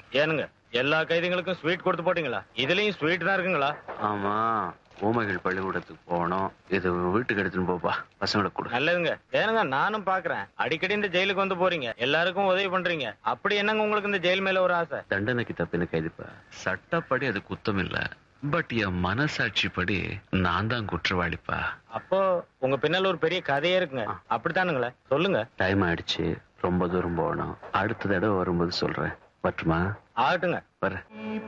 ஏனுங்க எல்லா கைதிகளுக்கும் ஸ்வீட் கொடுத்து போட்டீங்களா இதுலயும் ஸ்வீட் தான் இருக்குங்களா ஆமா ஊமைகள் பள்ளிக்கூடத்துக்கு போகணும் இது வீட்டுக்கு எடுத்துன்னு போப்பா பசங்களை கொடு நல்லதுங்க ஏனுங்க நானும் பாக்குறேன் அடிக்கடி இந்த ஜெயிலுக்கு வந்து போறீங்க எல்லாருக்கும் உதவி பண்றீங்க அப்படி என்னங்க உங்களுக்கு இந்த ஜெயில் மேல ஒரு ஆசை தண்டனைக்கு தப்பின கைதிப்பா சட்டப்படி அது குத்தம் இல்ல பட் என் மனசாட்சி படி நான் தான் குற்றவாளிப்பா அப்போ உங்க பின்னால ஒரு பெரிய கதையே இருக்குங்க அப்படித்தானுங்களே சொல்லுங்க டைம் ஆயிடுச்சு ரொம்ப தூரம் போகணும் அடுத்த தடவை வரும்போது சொல்றேன் பட்டுமா ஆகட்டுங்க வரேன்